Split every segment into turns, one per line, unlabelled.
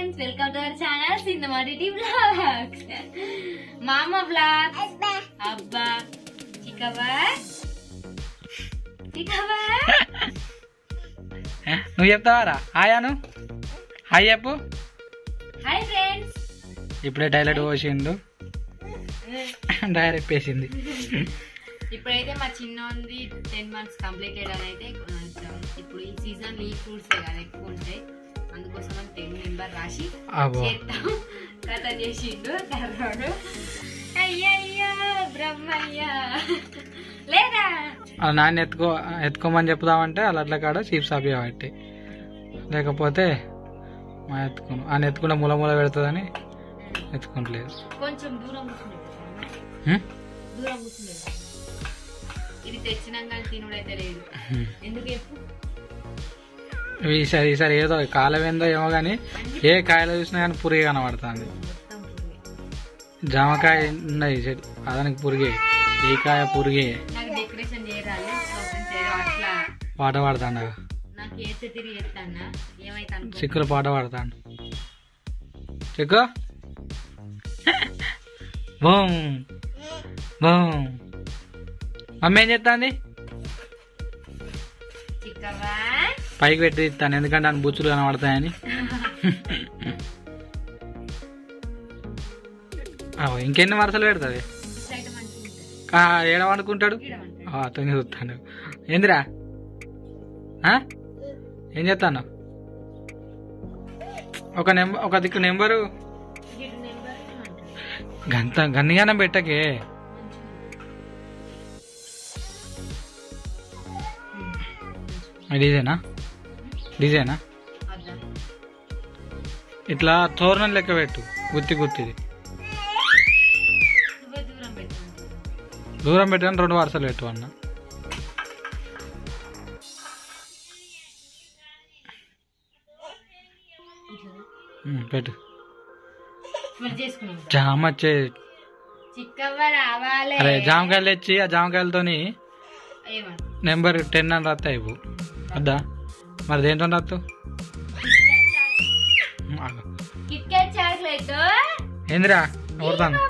Friends welcome to our channel సినిమాటిటీ vlogs మామ vlogs అబ్బా చిక్కవా చిక్కవా
ఏ, నువ్వు చెప్తావారా హాయాను హాయ్ చెప్పు
హాయ్ ఫ్రెండ్స్
ఇప్పుడే టైలెట్ పోసిండు డైరెక్ట్ వేసింది
ఇప్పుడైతే మా చిన్నోంది టెన్ మంత్స్ కంప్లీట్ చేయడం అయితే కొంచెం ఇప్పుడు ఈ సీజన్ ఈ ఫ్రూట్స్ కదా ఎక్కువ ఉంటాయి అందుకోసం మనం టెన్ మెంబర్ రాసి
అబ్బో
చేద్దాం కథ చేసిండు కర్రోడు అయ్యయ్యో బ్రహ్మయ్య లేదా
అలా నాన్న ఎత్తుకో ఎత్తుకోమని చెప్దామంటే అలా అట్లా కాడ చీప్ సాపి కాబట్టి లేకపోతే మా ఎత్తుకోను ఆయన ఎత్తుకుంటే మూల మూల పెడుతుందని ఎత్తుకుంటలేదు
కొంచెం దూరం కూర్చుండే
హ్మ్?
దూరం కూర్చుండే ఇది తెచ్చినాక తినుడైతే లేదు
హ్మ్.
ఎందుకు చెప్పు
ఈసారి ఈసారి ఏదో కాలం ఏందో ఏమో కానీ ఏ కాయలు చూసినా కానీ పురిగి కనబడుతుంది
మొత్తం పురుగే.
జామకాయ ఉన్నాయి చెట్టు అదానికి పురిగే ఈ కాయ పురిగే
నాకు డెకరేషన్ చేయరాలి సో ఫ్రెండ్స్ ఏదో అట్లా
పాట పాడుతాండ
నాకు ఏసే తిరిగి చెప్తానా ఏమైతే అనుకో
చిక్కులు పాట పాడుతాండు చిక్కు బూమ్ బూమ్ మమ్మీ ఏం చెప్తాంది
చిక్కవా
పైకి పెట్టి ఇస్తాను ఎందుకంటే ఆయన బుచ్చులు కనబడతాయని ఆవో, ఇంకెన్ని వరుసలు పెడుతుంది
ఐటమ్ అనుకుంటా
ఏడ వండుకుంటాడు
ఈడమంటాడు.
ఆ, తొంగి చూస్తాను ఏందిరా ఆ? ఏం చేస్తాను ఒక నెంబర్ ఒక దిక్కు నెంబరు
ఈడు నెంబర్ ఏమంటాడు?
గంత గన్నిగానం పెట్టకే డిజైనా డిజైనా
అద్దా.
ఇట్లా తోరణం లెక్క పెట్టు గుత్తి గుత్తిది
నువ్వే దూరం పెట్టు
దూరం పెట్టని రెండు వరుసలు పెట్టు అన్న
ఇట్లా.
ఉమ్, పెట్టు
మరి చేసుకున్నాం
జామ వచ్చే
చిక్కవ్వ రావాలి
అరే జామకాయలు తెచ్చి ఆ జామకాయలతోని
ఏమంట
నెంబర్ టెన్ అని రాస్తే అయిపో వద్దా మరి దేంతో రాత్తు
కిట్ క్యాట్ చాక్లెట్
ఏందిరా కొడతాను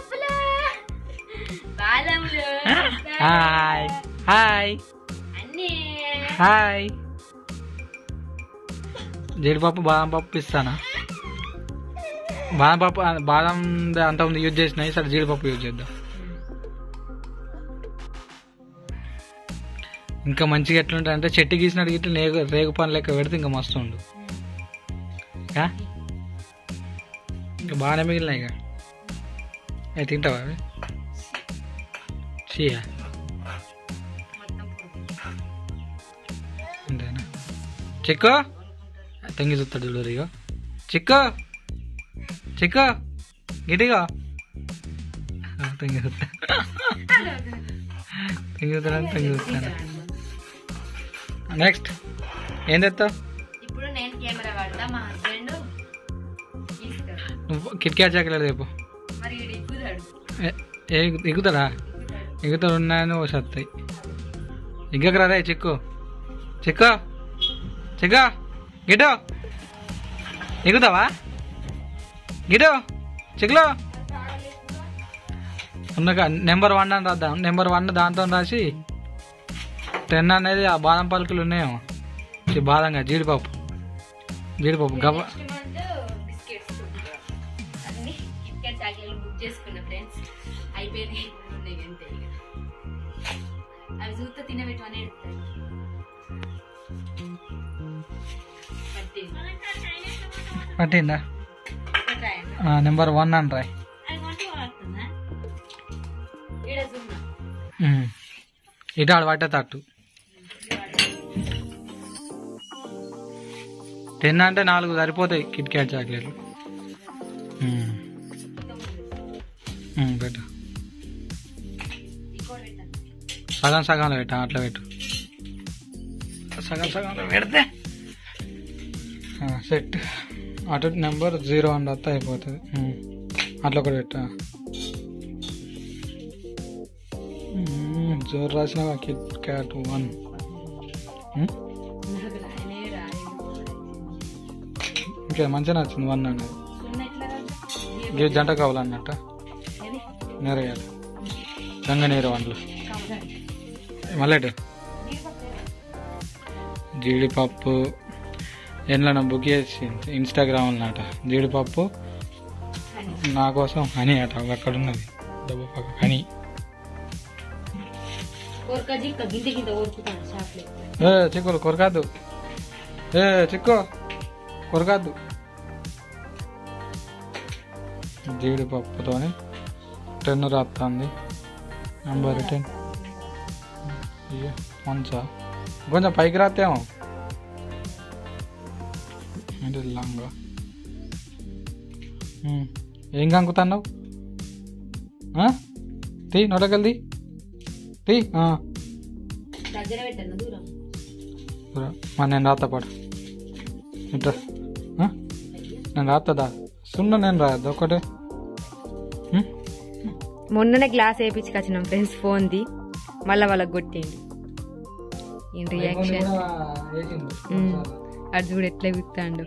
బాలములు
హాయ్ హాయ్
అన్నీ
హాయ్ జీడిపప్పు బాదం పప్పు ఇస్తానా బాదం పప్పు బాదం అంత ముందు యూజ్ చేసినాయి సరే జీడిపప్పు యూజ్ చేద్దాం ఇంకా మంచిగా ఎట్లుంటుంది అంటే చెట్టు గీసినట్టు గిట్ల రేగు రేగు పని లెక్క పెడితే ఇంకా మస్తు ఉండు ఆ? ఇంకా బాగానే మిగిలినాయి ఇక అవి తింటావా అవి చీయా
మొత్తం పురుగు.
అంతేనా చిక్కు తొంగి చూస్తాడు చూడరు ఇగో చిక్కు చిక్కు గిటిగో ఆ, తొంగి చూస్తా తొంగి చూస్తాడు తొంగి చూస్తాను నెక్స్ట్ ఏం తెస్తావు
ఇప్పుడు నేను కెమెరా వాడతా మా హస్బెండ్ ఇస్తాడు
నువ్వు కిట్ క్యాట్ చాకలేదు రేపు
మరి ఈడు ఎక్కుతాడు
ఏ ఎగుతాడా ఎగుతాడు ఉన్నాయని ఓ సత్తాయి ఎగ్గకరా రే చిక్కు చిక్కు చిక్కు గిటో ఎగుతావా గిటో చిక్కులో ఉన్నక నెంబర్ వన్ అని రాద్దాం నెంబర్ వన్ దాంతో రాసి టెన్ అనేది ఆ బాదం పలుకులు ఉన్నాయేమో ఈ బాదంగా జీడిపప్పు జీడిపప్పు గవ్వ
నెక్స్ట్ మంత్ బిస్కెట్స్ అన్ని కిట్ క్యాట్ చాక్లెట్లు బుక్ చేసుకున్నా ఫ్రెండ్స్ అయిపోయినాయి ఉన్నాయి అంతే ఇక అవి చూస్తే తినబెట్టమని ఎడతారు పట్టింది
పట్టిందా
ఒకటి రాయండి
ఆ, నెంబర్ వన్ అని రాయ్
అది కొంటే వాడుతుందా ఈడ జుమ్మ
ఉమ్. ఇటు ఆడ పట్టే తట్టు టెన్ అంటే నాలుగు సరిపోతాయి కిట్ క్యాట్ చాక్లెట్లు ఉమ్. ఉమ్, పెట్టు
ఇంకోటి పెట్టండి
సగం సగంలో పెట్టా అట్లా పెట్టు సగం సగంలో పెడితే ఆ, సెట్ అటు నెంబర్ జీరో అని వస్తే అయిపోతుంది ఉమ్. అట్లా ఒకటి పెట్టా ఉమ్, జోరు రాసిన కిట్ క్యాట్ వన్ ఉమ్.
నాకు రాయనే రాయను
ఇంకా మంచిగా నచ్చింది వన్ అనేది ఇవి జంట కావాలన్నట్ట
ఏది?
నేరగాయలు గంగనీరు వంటలు
కావాలి.
మళ్ళీ జీడిపప్పు ఎట్లా బుక్ చేసి ఇన్స్టాగ్రామ్ అన్నట జీడిపప్పు
అని.
నా కోసం హనీ అట అది అక్కడ ఉన్నది డబ్బు పక్క హనీ
కోరక జిక్క గింత గింత కోరుకుతాను షాప్లో
ఏ చిక్కులు కొరకాదు ఏ చిక్కు కొరకాదు జీడిపప్పుతోని టెన్ రాస్తుంది నెంబర్ టెన్ ఇయ్య, మంచా కొంచెం పైకి రాతేమో ఏంటి లాంగ్ ఏం కంకుతున్నావు తీ నొటకెళ్ళి తీ ఆ.
దగ్గర పెట్టాను దూరం
మరి నేను రాత పడు ఇట్లా ఆ? నేను రాస్తుందా సున్నా నేను రాదు ఒకటే ఉం?
మొన్ననే గ్లాస్ వేయించుకొచ్చినాం ఫ్రెండ్స్ ఫోన్ది మళ్ళీ వాళ్ళకి కొట్టింది ఈ రియాక్షన్ అది చూడు ఎట్లా గుర్తాండు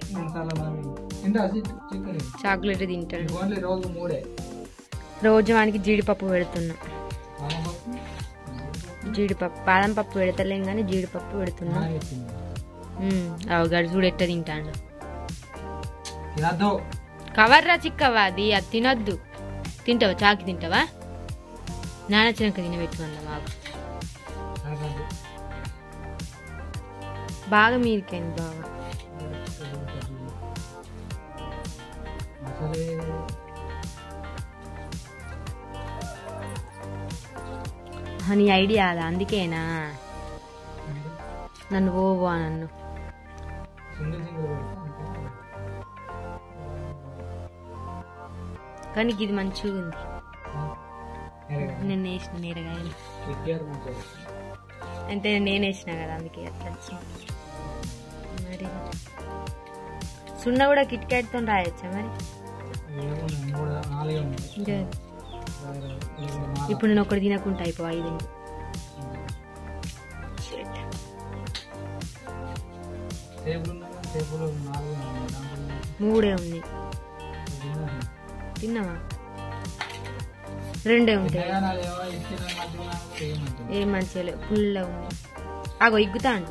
చాక్లెట్ తింటాడు
ఓన్లీ రోజు మూడే
రోజు వానికి జీడిపప్పు పెడుతున్నా జీడిపప్పు బాదం పప్పు పెడతలేం కానీ జీడిపప్పు పెడుతున్నా ఉమ్, అవి గడి చూడు ఎట్లా తింటాడు
తినద్దు
కవర్రా చిక్కవా అది అది తినొద్దు తింటావా చాకి తింటావా నానచ్చినాక తినబెట్టుకున్నా బాగా బాగా మీరికైంది బాగా
అసలే
ఆ, నీ ఐడియా అదా అందుకేనా నన్ను ఓవో నన్ను
సింగిల్ సింగిల్
కానీ ఇది మంచిగా ఉంది నేను వేసిన నేరగాయలు అంటే నేను వేసిన కదా అందుకే అట్లా వచ్చింది మరి సున్న కూడా కిట్ క్యాట్తో రాయొచ్చా మరి ఇంకా ఇప్పుడు నేను ఒకటి తినకుండా అయిపో ఐదు Shit. మూడే ఉన్నాయి తిన్నావా రెండే ఉంటాయి ఏం మంచిగా లేవు ఫుల్గా ఉంది ఆగో ఇగ్గుతాండు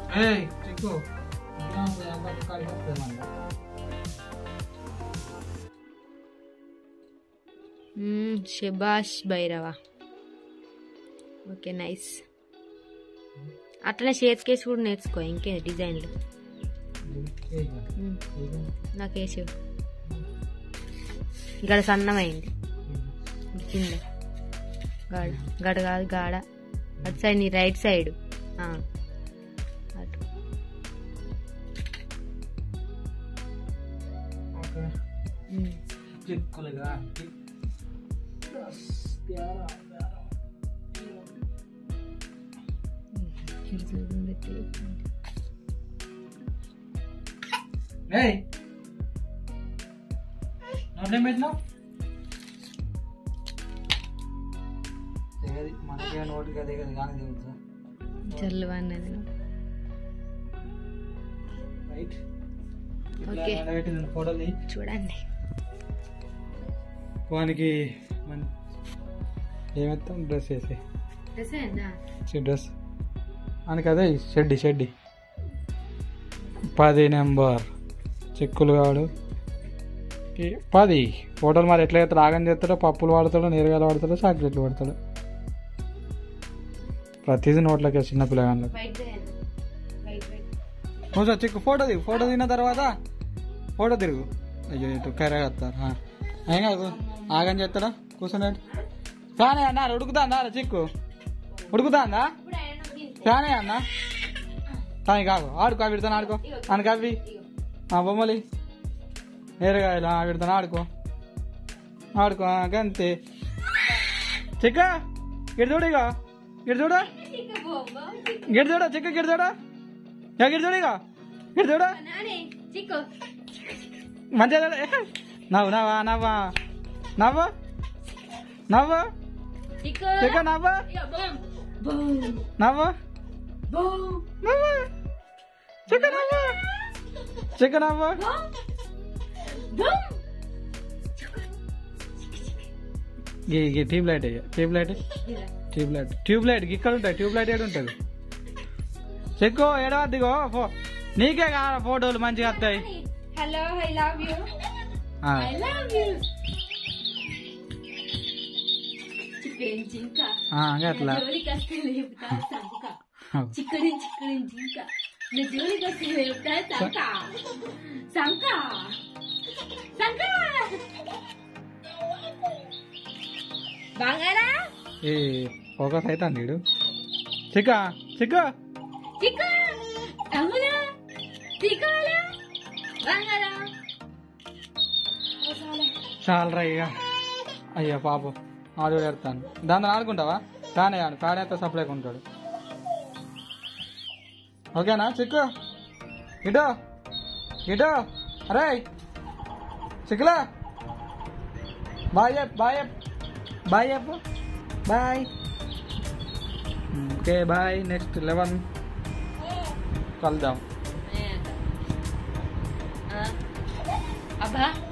మ్మ్, శబాష్ భైరవ ఓకే నైస్ అట్లనే షేర్స్ కేసు కూడా నేర్చుకో ఇంకే డిజైన్లు మ్మ్, నాకు వేసి ఇక్కడ సన్నమైంది కింద గాడ గడ కాదు గాడ అటు సైడ్ నీ రైట్ సైడ్ ఆ, అటు మ్మ్.
చిక్కులుగా
ఇది చూడండి ఎట్లా చెప్తుంది.
ఏయ్ నోట్లేం పెట్టినావు తెగది మనకే నోటికి అదే కదా కానీ దిగుతుందా
చల్లవా అన్నది
రైట్
ఓకే.
పెట్టింది ఫోటోలు
చూడండి
వానికి మన ఏమెత్తాం డ్రెస్ వేసి డ్రెస్ మనకి అదే షెడ్డి షెడ్డి పది నెంబర్ చెక్కులు కాడు ఈ పది ఫోటోలు మరి ఎట్లా చేస్తాడు ఆగం చేస్తాడో పప్పులు వాడతాడో నీరగాయలు వాడతాడో చాక్లెట్లు వాడతాడు ప్రతిదీ నోట్లకి చిన్న పిల్లగాళ్ళకి కొంచెం చిక్కు ఫోటో దిగు ఫోటో దిగిన తర్వాత ఫోటో తిరుగు అయ్యో ఇటు కర్రెగా వస్తారు ఆ. ఏం కాదు ఆగం చేస్తాడా కూర్చున్నాడు ఫ్యానే అన్న ఉడుకుతాందా రా చిక్కు ఉడుకుతాందా ఫ్యానే అన్న కానీ కాదు ఆడుకో అవి విడతాను ఆడుకో అని కవి ఆ బొమ్మలి నేరగాయలు ఆ విడతాను ఆడుకో ఆడుకో ఆ, గంతే చిక్క గిడి చూడు ఇక గిడి చూడు గిడి చూడ చిక్క గిడి చూడ యా గిడి చూడు ఇక గిడి చూడ మంచిగా చూడు. ఏ, నవ్వు నవ్వా నవ్వా నవ్వు నవ్వు చిక్క నవ్వు నవ్వు నవ్వు చిక్క నవ్వు చిక్క నవ్వు గీ గీ ట్యూబ్ లైట్ ఇక ట్యూబ్ లైట్
ఇలా.
ట్యూబ్ లైట్ ట్యూబ్ లైట్ ఇక్కడ ఉంటాయి ట్యూబ్ లైట్ ఏడు ఉంటుంది చెక్కు ఏడవద్దిగో ఫో నీకే కావాలి ఫోటోలు మంచిగా వస్తాయి
హలో ఐ లవ్ యూ
ఆ,
ఐ లవ్ యూ చిక్కడిని జింక
ఆ, ఇంకా అట్లా
జోలికి వస్తే లేపుతా సంక చిక్కడిని చిక్కడిని జింక నా జోలికి వస్తే లేపుతా సంక సంక సంక బంగారా
ఏ ఫోకస్ అవుతాను నీడు చిక్క చిక్క
చిక్క అమ్ములా చిక్కలా బంగారా
చాలరా ఇక అయ్యో పాపం ఆడు పెడతాను దాన్ని ఆడుకుంటావా కానీ ఆడు కాడైతే సప్లై ఉంటాడు ఓకేనా చిక్కు ఇటో ఇటో అరే చిక్కులా బాయ్ చెప్ బాయ్ చెప్ బాయ్ చెప్పు bye okay bye next eleven కలుద్దాం
అబ్బా